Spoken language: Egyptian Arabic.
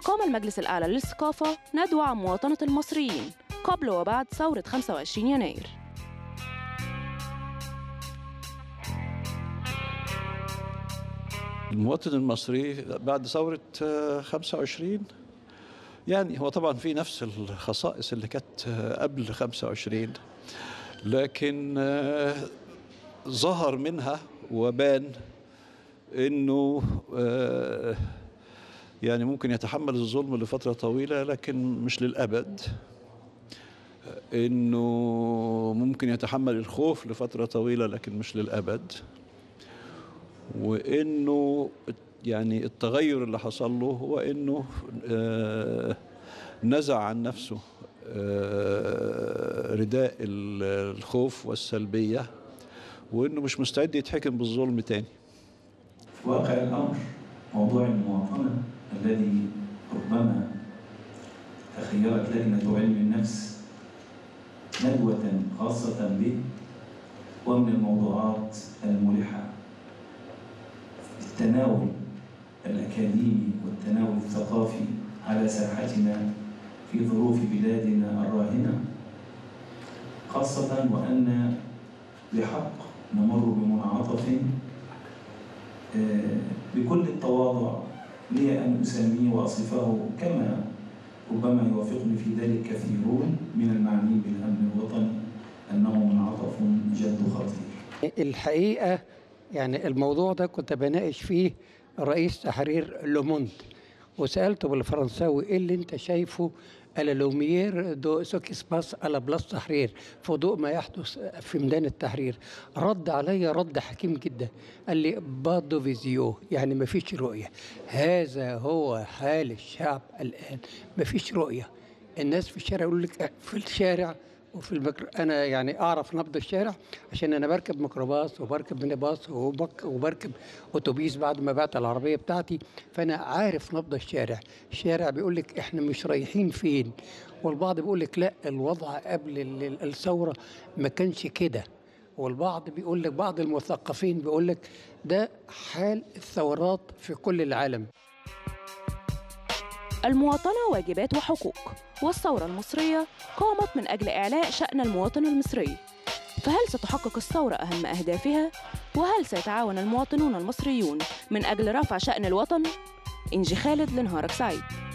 أقام المجلس الأعلى للثقافة ندوة عن مواطنة المصريين قبل وبعد ثورة 25 يناير المواطن المصري بعد ثورة 25 يعني هو طبعا في نفس الخصائص اللي كانت قبل 25 لكن ظهر منها وبان انه يعني ممكن يتحمل الظلم لفترة طويلة لكن مش للأبد انه ممكن يتحمل الخوف لفترة طويلة لكن مش للأبد وانه يعني التغير اللي حصل له هو انه نزع عن نفسه رداء الخوف والسلبيه وانه مش مستعد يتحكم بالظلم تاني في واقع الامر موضوع المواطنه الذي ربما تخيرت لجنه علم النفس ندوه خاصه به ومن الموضوعات الملحه التناول الأكاديمي والتناول الثقافي على ساحتنا في ظروف بلادنا الراهنة خاصة وأن بحق نمر بمنعطف بكل التواضع لي أن أسميه وأصفه كما ربما يوافقني في ذلك كثيرون من المعنيين بالأمن الوطني أنه منعطف جد خطير الحقيقة يعني الموضوع ده كنت بناقش فيه رئيس تحرير لوموند وسالته بالفرنساوي ايه اللي انت شايفه على لوميير دو سوكيس باس على بلاس تحرير في ضوء ما يحدث في ميدان التحرير رد علي رد حكيم جدا قال لي بادو فيزيو يعني ما فيش رؤيه هذا هو حال الشعب الان ما فيش رؤيه الناس في الشارع يقول لك في الشارع وفي المكر... انا يعني اعرف نبض الشارع عشان انا بركب ميكروباص وبركب ميني باص وبك... وبركب اتوبيس بعد ما بعت العربيه بتاعتي فانا عارف نبض الشارع الشارع بيقول لك احنا مش رايحين فين والبعض بيقول لك لا الوضع قبل الثوره ما كانش كده والبعض بيقول لك بعض المثقفين بيقول لك ده حال الثورات في كل العالم المواطنة واجبات وحقوق والثورة المصرية قامت من أجل إعلاء شأن المواطن المصري فهل ستحقق الثورة أهم أهدافها؟ وهل سيتعاون المواطنون المصريون من أجل رفع شأن الوطن؟ إنجي خالد لنهارك سعيد